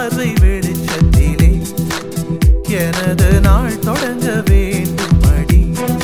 பார்வை வெளிச்சத்திலே எனது நாள் தொடங்க வேண்டும் அடி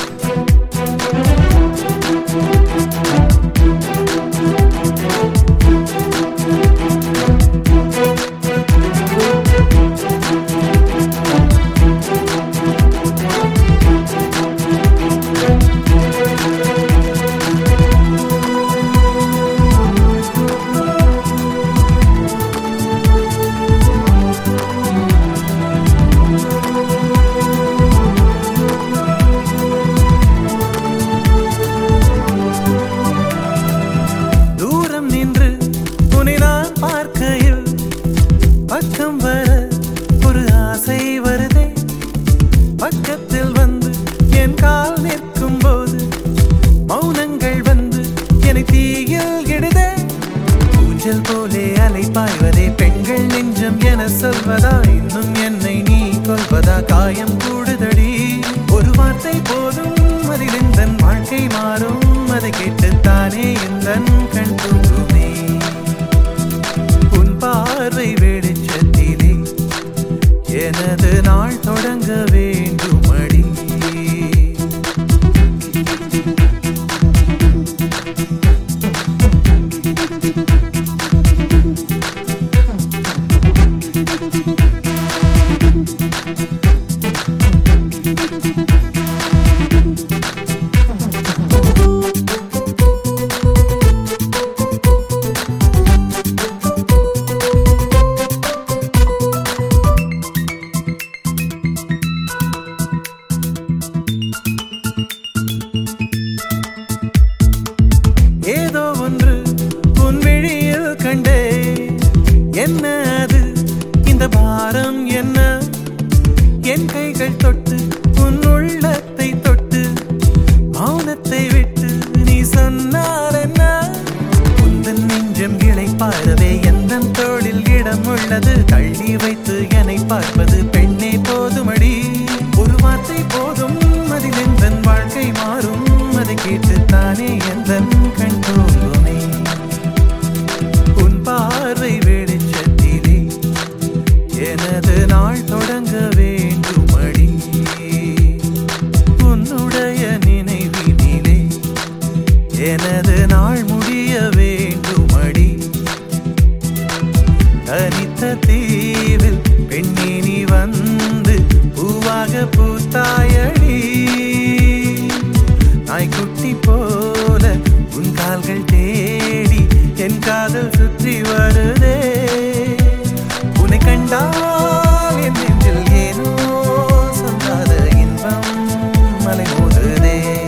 தூரம் நின்று உன்னை நான் பார்க்கையில் பக்கம் வர ஒரு ஆசை வருதே பக்கத்தில் வந்து என் கால் நிற்கும் போது மௌனங்கள் வந்து என்னை தீயில் இடுதே ஊஞ்சல் போலே அலை பாய்வதே பெண்கள் நெஞ்சம் என சொல்வதா இன்னும் என்னை நீ கொள்வதா காயம் கூடுதடி ஒரு வார்த்தை போதும் அதில் இந்த வாழ்க்கை மாறும் அதை கேட்டுத்தானே இந்த கண் தூங்குமே உன் பார்வை வெளிச்சத்திலே எனது நாள் தொடங்க வேண்டும் அடி ஏதோ ஒன்று உன் விழியில் கண்டே என்ன அது இந்த பாரம் என்ன என் கைகள் தொட்டு உன் உள்ளத்தை தொட்டு மௌனத்தை விட்டு நீ சொன்னால் என்ன உந்தன் நெஞ்சம் இலை பாரவே எந்த தோளில் இடம் உள்ளது தள்ளி வைத்து என்னை பார்ப்பது பெண்ணே போதுமடி ஒரு வார்த்தை போதும் அதில் எந்த வாழ்க்கை மாறும் அதை கேட்டுத்தானே எந்த கண் தோன்றுமே உன் பார்வை வெளிச்சத்திலே எனது நாள் தொடங்க வேண்டும் அடி உன்னுடைய நினைவினிலே எனது நாள் முடிய வேண்டும் அடி தனித்த தீவில் பெண்ணினி வந்து பூவாக பூத்தாயடி நாய்க்குட்டி போல உன் கால்கள் தேடி என் காதல் சுற்றி வருதே உன்னை கண்டால் என் நெஞ்சில் ஏனோ சொல்லாத இன்பம் மலை மோதுதே